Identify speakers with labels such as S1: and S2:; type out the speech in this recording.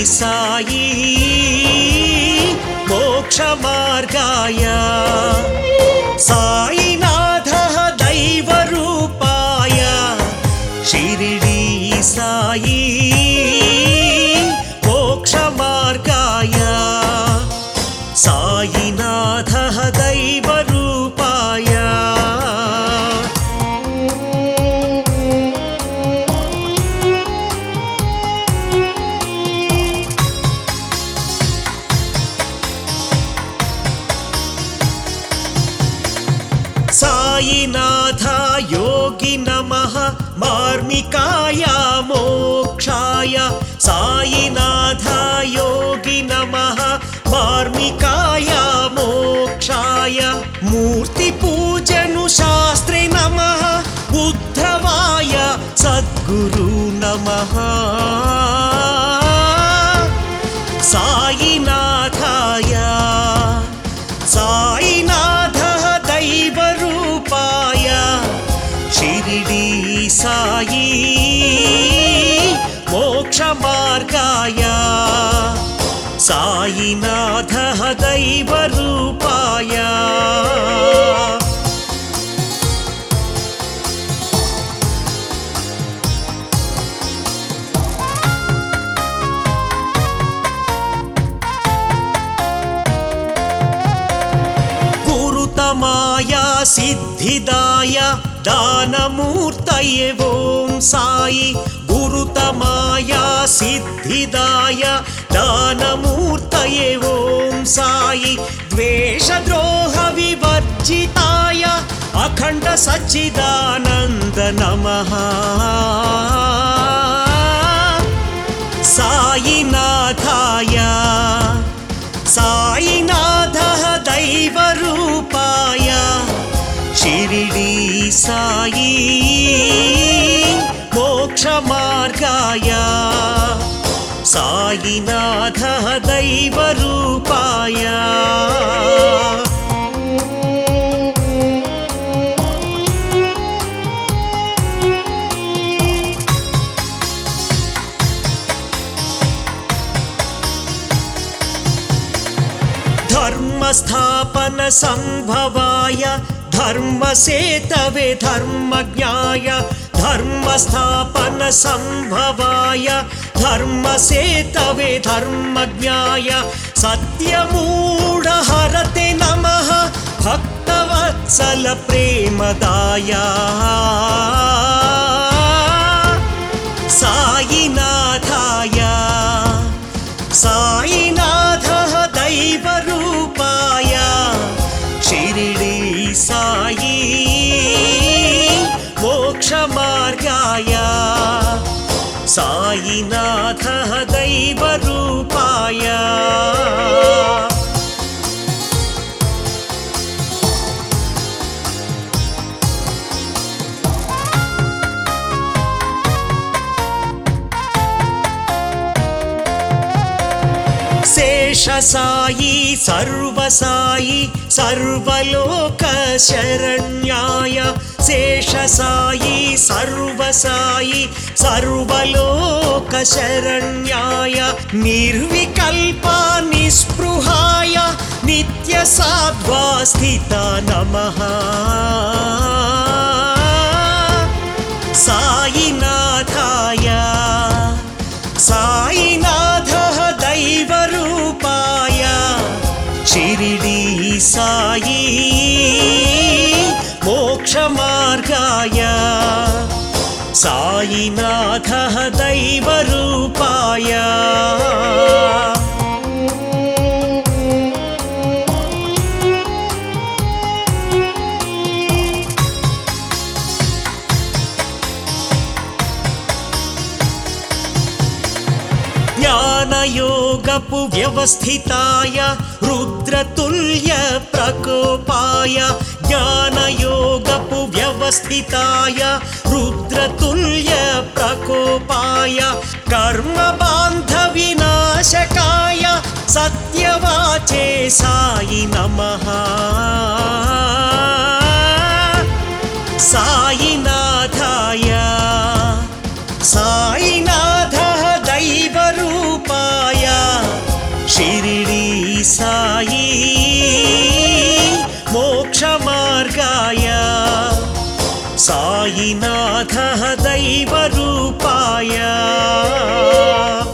S1: సాయి మోక్షమార్గాయ సాయినాథ దైవరూపాయ షిరిడి సాయి మోక్షమార్గాయ సాయినాథ దైవరూపాయ సాయినాథ యోగి నమ మార్మికాయ మోక్షాయ సాయినాథ యోగి నమ మార్మికాయ మోక్షాయ మూర్తి పూజను శాస్త్రి నమ ఉద్ధవాయ సద్గురు నమ సాయినాథాయ సాయినాథ దైవరూపాయ షిరిడి సాయి మోక్షమార్గాయ సాయినాథ దైవరూపాయ గురుతమాయ సిద్ధిదాయ దానమూర్తయే ఓం సాయి గురుతమాయ సిద్ధిదాయ దానమూర్తయే ఓం సాయి ద్వేషద్రోహ వివర్జితాయ అఖండ సచ్చిదానంద నమః సాయినాథాయ సాయినాథ దైవరూపాయ షిరిడి సాయి మోక్షమార్గాయ సాయినాథ దైవరూపాయ ధర్మస్థాపన సంభవాయ ధర్మసేతవే ధర్మజ్ఞాయ ధర్మస్థాపన సంభవాయ ధర్మసేతవే ధర్మజ్ఞాయ సత్యమూఢహరతే నమ భక్తవత్సల ప్రేమదాయ సాయినాథాయ సాయినాథ దైవరూపాయ షిరిడి సాయి మోక్షమార్గాయ సాయినాథ దైవరూపాయ శేష సాయి సర్వసాయి సర్వలోక శరణ్యాయ శేష సాయి సర్వసాయి సర్వలోక శరణ్యాయ నిర్వికల్ప నిస్పృహాయ నిత్య సాధ్వా స్థిత నమః సాయినాథాయ సాయినాథ దైవరూపాయ షిరిడి సాయి మోక్షమార్గాయ సాయినాథ దైవరూపాయ జ్ఞానయోగపు వ్యవస్థితాయ రుద్రతుల్య ప్రకోపాయ జ్ఞానయోగపు వ్యవస్థితాయ రుద్రతుల్య ప్రకోపాయ కర్మ బాంధ వినాశకాయ సత్యవాచే సాయి నమః సాయినాథాయ సాయినాథ దైవరూపాయ సాయి మోక్షమార్గాయ సాయినాథ దైవరూపాయ